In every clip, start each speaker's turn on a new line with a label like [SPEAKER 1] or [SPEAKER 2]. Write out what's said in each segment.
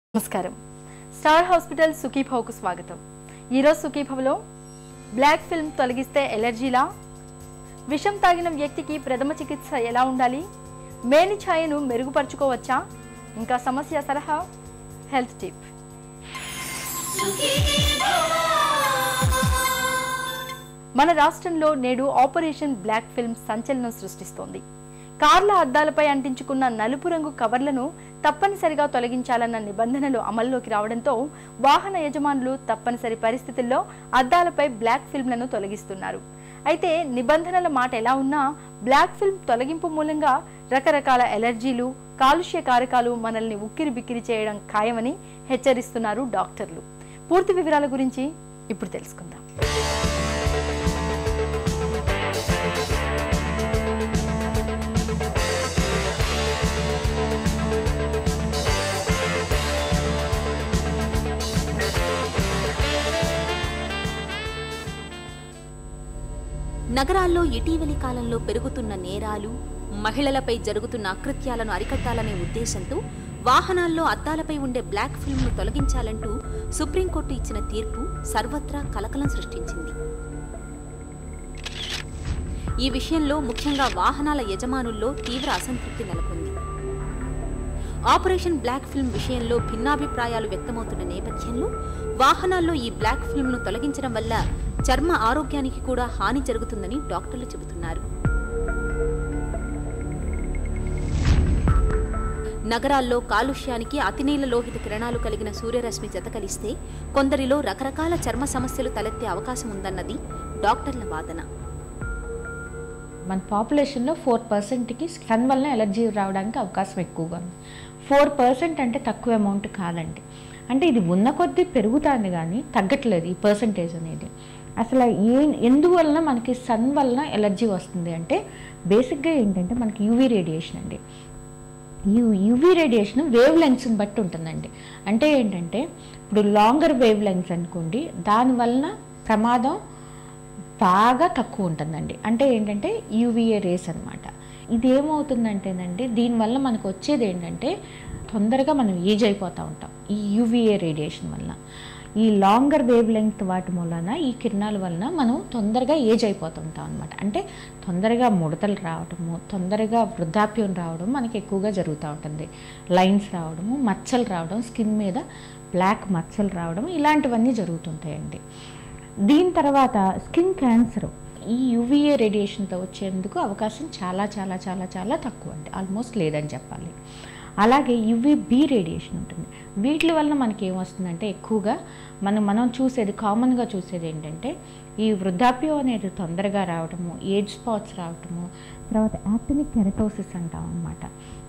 [SPEAKER 1] నమస్కారం star hospital సుఖీభావ్కు స్వాగతం ఈరోజు సుఖీభవ్లో బ్లాక్ ఫిల్మ్ తొలగిస్తే ఎలర్జీలా విషం తాగిన వ్యక్తికి ప్రథమ చికిత్స ఎలా ఉండాలి మేని ఛాయను మెరుగుపరుచుకోవచ్చా ఇంకా సమస్య సలహా హెల్త్ టిప్ మన రాష్ట్రంలో నేడు ఆపరేషన్ బ్లాక్ ఫిల్మ్ సంచలనం సృష్టిస్తోంది కార్ల అద్దాలపై అంటించుకున్న నలుపు రంగు కవర్లను తప్పనిసరిగా తొలగించాలన్న నిబంధనలు అమల్లోకి రావడంతో వాహన యజమానులు తప్పనిసరి పరిస్థితుల్లో అద్దాలపై బ్లాక్ ఫిల్మ్లను తొలగిస్తున్నారు అయితే నిబంధనల మాట ఎలా ఉన్నా బ్లాక్ ఫిల్మ్ తొలగింపు మూలంగా రకరకాల ఎలర్జీలు కాలుష్య కారకాలు మనల్ని ఉక్కిరి బిక్కిరి చేయడం ఖాయమని హెచ్చరిస్తున్నారు డాక్టర్లు పూర్తి వివరాల గురించి ఇప్పుడు తెలుసుకుందాం
[SPEAKER 2] నగరాల్లో ఇటీవలి కాలంలో పెరుగుతున్న నేరాలు మహిళలపై జరుగుతున్న అకృత్యాలను అరికట్టాలనే ఉద్దేశంతో వాహనాల్లో అద్దాలపై ఉండే బ్లాక్ ఫిల్మ్ను తొలగించాలంటూ సుప్రీంకోర్టు ఇచ్చిన తీర్పు సర్వత్రా కలకలం సృష్టించింది ఈ విషయంలో ముఖ్యంగా వాహనాల యజమానుల్లో తీవ్ర అసంతృప్తి నెలకొంది ఆపరేషన్ బ్లాక్ ఫిల్మ్ విషయంలో భిన్నాభిప్రాయాలు వ్యక్తమవుతున్న నేపథ్యంలో వాహనాల్లో ఈ బ్లాక్ ఫిల్మ్ను తొలగించడం వల్ల చర్మ ఆరోగ్యానికి కూడా హాని జరుగుతుందని డాక్టర్లు చెబుతున్నారు నగరాల్లో కాలుష్యానికి అతినీల లోహిత కిరణాలు కలిగిన సూర్యరశ్మి జతకలిస్తే కొందరిలో రకరకాల చర్మ సమస్యలు తలెత్తే అవకాశం ఉందన్నది డాక్టర్ల వాదన
[SPEAKER 3] మన పాపులేషన్లో ఫోర్ పర్సెంట్కి సన్ వలన ఎలర్జీ రావడానికి అవకాశం ఎక్కువగా ఉంది ఫోర్ పర్సెంట్ అంటే తక్కువ అమౌంట్ కాదండి అంటే ఇది ఉన్న కొద్దీ పెరుగుతుంది కానీ తగ్గట్లేదు ఈ పర్సంటేజ్ అనేది అసలు ఏ ఎందువలన మనకి సన్ వలన ఎలర్జీ వస్తుంది అంటే బేసిక్గా ఏంటంటే మనకి యూవీ రేడియేషన్ అండి ఈ యూవీ రేడియేషన్ వేవ్ లెంగ్స్ని బట్టి ఉంటుందండి అంటే ఏంటంటే ఇప్పుడు లాంగర్ వేవ్ లెంగ్స్ అనుకోండి దానివలన ప్రమాదం బాగా తక్కువ ఉంటుందండి అంటే ఏంటంటే యూవీఏ రేస్ అనమాట ఇది ఏమవుతుందంటేనండి దీనివల్ల మనకు వచ్చేది ఏంటంటే తొందరగా మనం ఏజ్ అయిపోతూ ఉంటాం ఈ యూవీఏ రేడియేషన్ వలన ఈ లాంగర్ వేవ్ లెంగ్త్ వాటి వలన ఈ కిరణాల వలన మనం తొందరగా ఏజ్ అయిపోతుంటాం అనమాట అంటే తొందరగా ముడతలు రావడము తొందరగా వృద్ధాప్యం రావడం మనకి ఎక్కువగా జరుగుతూ ఉంటుంది లైన్స్ రావడము మచ్చలు రావడం స్కిన్ మీద బ్లాక్ మచ్చలు రావడం ఇలాంటివన్నీ జరుగుతుంటాయండి దీని తర్వాత స్కిన్ క్యాన్సర్ ఈ యూవీఏ రేడియేషన్తో వచ్చేందుకు అవకాశం చాలా చాలా చాలా చాలా తక్కువ అండి ఆల్మోస్ట్ లేదని చెప్పాలి అలాగే యువి బి రేడియేషన్ ఉంటుంది వీటి వలన మనకి ఏమొస్తుందంటే ఎక్కువగా మనం మనం చూసేది కామన్గా చూసేది ఏంటంటే ఈ వృద్ధాప్యం అనేది తొందరగా రావడము ఏజ్ స్పాట్స్ రావడము తర్వాత యాక్టినిక్ కెరటోసిస్ అంటాం అనమాట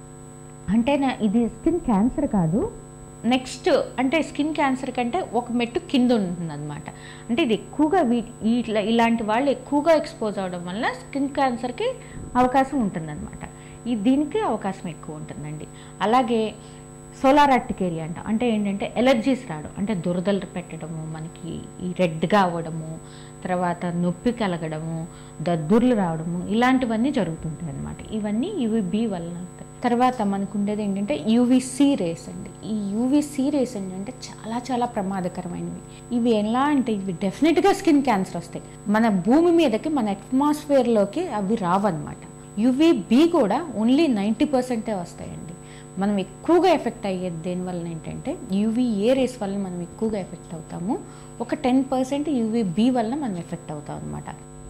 [SPEAKER 3] అంటే నా- ఇది స్కిన్ క్యాన్సర్ కాదు నెక్స్ట్ అంటే స్కిన్ క్యాన్సర్ కంటే ఒక మెట్టు కింద ఉంటుందన్నమాట అంటే ఇది ఎక్కువగా వీ ఇట్లా ఇలాంటి వాళ్ళు ఎక్కువగా ఎక్స్పోజ్ అవడం వల్ల స్కిన్ క్యాన్సర్కి అవకాశం ఉంటుందన్నమాట ఈ దీనికి అవకాశం ఎక్కువ ఉంటుందండి అలాగే సోలార్ ఆర్టికేరియా అంట అంటే ఏంటంటే ఎలర్జీస్ రావడం అంటే దురదలు పెట్టడము మనకి ఈ రెడ్గా అవ్వడము తర్వాత నొప్పి కలగడము దద్దుర్లు రావడము ఇలాంటివన్నీ జరుగుతుంటాయి అన్నమాట ఇవన్నీ యూవీ బి వలన అవుతాయి. తర్వాత మనకు ఉండేది ఏంటంటే యూవీసీ రేస్ అండి ఈ యూవీసీ రేస్ ఏంటంటే చాలా చాలా ప్రమాదకరమైనవి ఇవి ఎలా అంటే ఇవి డెఫినెట్గా స్కిన్ క్యాన్సర్ వస్తాయి మన భూమి మీదకి మన అట్మాస్ఫియర్లోకి అవి రావన్నమాట యువీ బి కూడా ఓన్లీ నైంటీ పర్సెంటే వస్తాయండి మనం ఎక్కువగా ఎఫెక్ట్ అయ్యేది దేనివల్ల ఏంటంటే యూవీఏ రేస్ వల్ల మనం ఎక్కువగా ఎఫెక్ట్ అవుతాము ఒక టెన్ పర్సెంట్ యూవీ బి వల్ల మనం ఎఫెక్ట్ అవుతాం అనమాట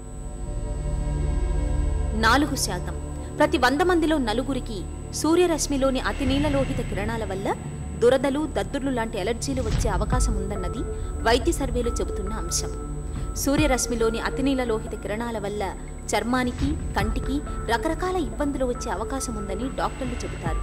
[SPEAKER 2] నాలుగు శాతం ప్రతి వంద మందిలో నలుగురికి సూర్యరశ్మిలోని అతినీలలోహిత కిరణాల వల్ల దురదలు దద్దుర్లు లాంటి ఎలర్జీలు వచ్చే అవకాశం ఉందన్నది వైద్య సర్వేలు చెబుతున్న అంశం సూర్యరశ్మిలోని అతినీలలోహిత కిరణాల వల్ల చర్మానికి కంటికి రకరకాల ఇబ్బందులు వచ్చే అవకాశం ఉందని డాక్టర్లు చెబుతారు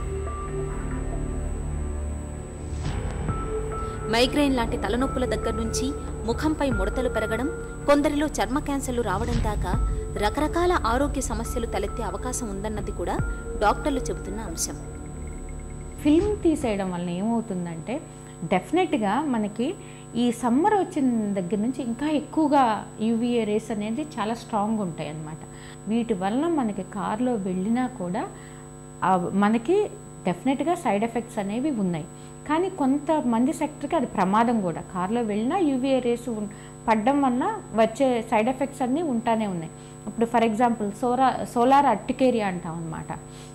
[SPEAKER 2] మైగ్రేన్ లాంటి తలనొప్పుల దగ్గర నుంచి ముఖంపై ముడతలు పెరగడం కొందరిలో చర్మ క్యాన్సర్లు రావడం దాకా రకరకాల ఆరోగ్య సమస్యలు తలెత్తే అవకాశం ఉందన్నది కూడా డాక్టర్లు చెబుతున్న అంశం
[SPEAKER 3] ఫిల్మ్ తీసేయడం వల్ల ఏమవుతుందంటే డెఫినెట్గా మనకి ఈ సమ్మర్ వచ్చిన దగ్గర నుంచి ఇంకా ఎక్కువగా యూవీఏ రేస్ అనేది చాలా స్ట్రాంగ్ ఉంటాయి అన్నమాట వీటి వలన మనకి కార్లో వెళ్ళినా కూడా ఆ మనకి డెఫినెట్గా సైడ్ ఎఫెక్ట్స్ అనేవి ఉన్నాయి కానీ కొంతమంది సెక్టర్కి అది ప్రమాదం కూడా కార్లో వెళ్ళినా యూవీఏ రేస్ ఉన్- పడ్డం వల్ల వచ్చే సైడ్ ఎఫెక్ట్స్ అన్నీ ఉంటానే ఉన్నాయి ఇప్పుడు ఫర్ ఎగ్జాంపుల్ సోరా సోలార్ అర్టికేరియా అంటాం అనమాట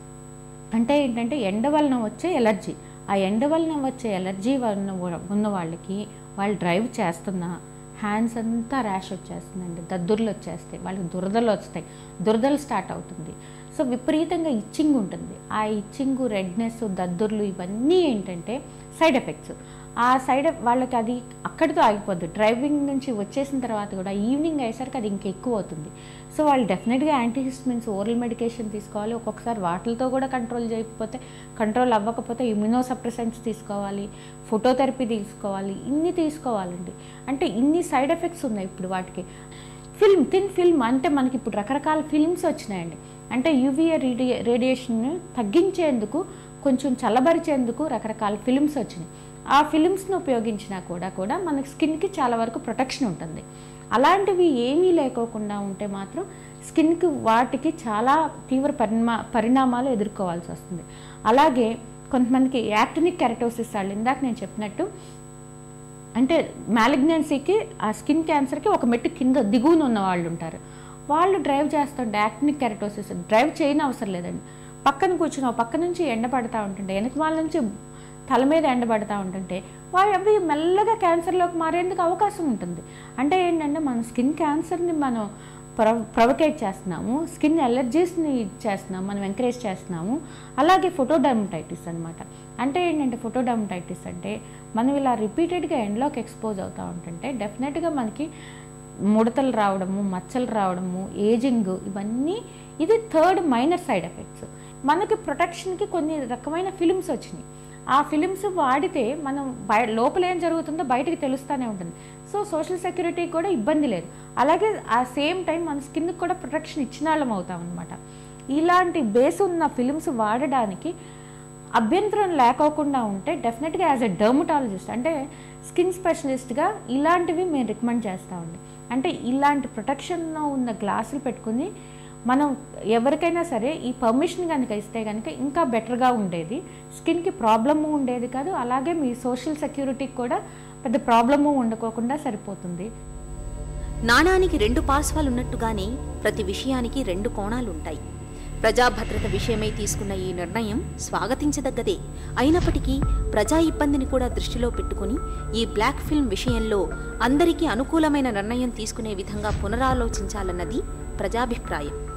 [SPEAKER 3] అంటే ఏంటంటే ఎండ వలన వచ్చే ఎలర్జీ ఆ ఎండ వలన వచ్చే ఎలర్జీ వలన ఉన్న వాళ్ళకి వాళ్ళు డ్రైవ్ చేస్తున్నా హ్యాండ్స్ అంతా ర్యాష్ వచ్చేస్తుందండి దద్దుర్లు వచ్చేస్తాయి వాళ్ళకి దురదలు వస్తాయి దురదలు స్టార్ట్ అవుతుంది సో విపరీతంగా ఇచ్చింగ్ ఉంటుంది ఆ ఇచ్చింగ్ రెడ్నెస్ దద్దుర్లు ఇవన్నీ ఏంటంటే సైడ్ ఎఫెక్ట్స్ ఆ సైడ్ వాళ్ళకి అది అక్కడితో ఆగిపోద్ది డ్రైవింగ్ నుంచి వచ్చేసిన తర్వాత కూడా ఈవినింగ్ అయ్యేసరికి అది ఇంకా ఎక్కువ అవుతుంది సో వాళ్ళు డెఫినెట్గా యాంటీహిస్టమిన్స్ ఓరల్ మెడికేషన్ తీసుకోవాలి ఒక్కొక్కసారి వాటిలతో కూడా కంట్రోల్ చేయకపోతే కంట్రోల్ అవ్వకపోతే ఇమ్యునోసప్రెసెంట్స్ తీసుకోవాలి ఫోటోథెరపీ తీసుకోవాలి ఇన్ని తీసుకోవాలండి అంటే ఇన్ని సైడ్ ఎఫెక్ట్స్ ఉన్నాయి ఇప్పుడు వాటికి ఫిల్మ్ థిన్ ఫిల్మ్ అంటే మనకి ఇప్పుడు రకరకాల ఫిల్మ్స్ వచ్చినాయండి అంటే యూవీఏ రేడియే రేడియేషన్ తగ్గించేందుకు కొంచెం చల్లబరిచేందుకు రకరకాల ఫిల్మ్స్ వచ్చినాయి ఆ ఫిలిమ్స్ని ఉపయోగించినా కూడా కూడా మనకి స్కిన్కి చాలా వరకు ప్రొటెక్షన్ ఉంటుంది అలాంటివి ఏమీ లేకోకుండా ఉంటే మాత్రం స్కిన్కి వాటికి చాలా తీవ్ర పరిణా పరిణామాలు ఎదుర్కోవాల్సి వస్తుంది అలాగే కొంతమందికి యాక్టనిక్ కెరటోసిస్ వాళ్ళు ఇందాక నేను చెప్పినట్టు అంటే మ్యాలిగ్నెన్సీకి ఆ స్కిన్ క్యాన్సర్కి ఒక మెట్టు కింద దిగువన ఉన్న వాళ్ళు ఉంటారు వాళ్ళు డ్రైవ్ చేస్తుంటే యాక్నిక్ కెరటోసిస్ డ్రైవ్ చేయని అవసరం లేదండి పక్కన కూర్చుని ఓ పక్క నుంచి ఎండ పడతా ఉంటుంటే వెనక వాళ్ళ నుంచి తల మీద ఎండ పడతా ఉంటుంటే వాళ్ళు అవి మెల్లగా క్యాన్సర్లోకి మారేందుకు అవకాశం ఉంటుంది అంటే ఏంటంటే మన స్కిన్ క్యాన్సర్ని మనం ప్రొ ప్రొవకేట్ చేస్తున్నాము స్కిన్ ఎలర్జీస్ని చేస్తున్నాము మనం ఎంకరేజ్ చేస్తున్నాము అలాగే ఫోటోడర్మటైటిస్ అనమాట అంటే ఏంటంటే ఫోటోడర్మటైటిస్ అంటే మనం ఇలా రిపీటెడ్గా ఎండ్లోకి ఎక్స్పోజ్ అవుతూ ఉంటుంటే డెఫినెట్గా మనకి ముడతలు రావడము మచ్చలు రావడము ఏజింగ్ ఇవన్నీ ఇది థర్డ్ మైనర్ సైడ్ ఎఫెక్ట్స్ మనకి ప్రొటెక్షన్కి కొన్ని రకమైన ఫిలిమ్స్ వచ్చినాయి ఆ ఫిలిమ్స్ వాడితే మనం బయ లోపల ఏం జరుగుతుందో బయటకు తెలుస్తూనే ఉంటుంది సో సోషల్ సెక్యూరిటీకి కూడా ఇబ్బంది లేదు అలాగే ఆ సేమ్ టైం మన స్కిన్కి కూడా ప్రొటెక్షన్ ఇచ్చిన వాళ్ళం అవుతాం అనమాట ఇలాంటి బేస్ ఉన్న ఫిలిమ్స్ వాడడానికి అభ్యంతరం లేకోకుండా ఉంటే డెఫినెట్గా యాజ్ ఎ డర్మటాలజిస్ట్ అంటే స్కిన్ స్పెషలిస్ట్గా ఇలాంటివి మేము రికమెండ్ చేస్తామండి అంటే ఇలాంటి ప్రొటెక్షన్ ఉన్న గ్లాసులు పెట్టుకుని మనం ఎవరికైనా సరే ఈ పర్మిషన్ కనుక ఇస్తే కనుక ఇంకా బెటర్గా ఉండేది స్కిన్కి ప్రాబ్లము ఉండేది కాదు అలాగే మీ సోషల్ సెక్యూరిటీకి కూడా పెద్ద ప్రాబ్లము ఉండకోకుండా సరిపోతుంది
[SPEAKER 2] నాణానికి రెండు పార్శ్వాలున్నట్టుగానే ప్రతి విషయానికి రెండు కోణాలుంటాయి ప్రజాభద్రత విషయమై తీసుకున్న ఈ నిర్ణయం స్వాగతించదగ్గదే అయినప్పటికీ ప్రజా ఇబ్బందిని కూడా దృష్టిలో పెట్టుకుని ఈ బ్లాక్ ఫిల్మ్ విషయంలో అందరికీ అనుకూలమైన నిర్ణయం తీసుకునే విధంగా పునరాలోచించాలన్నది ప్రజాభిప్రాయం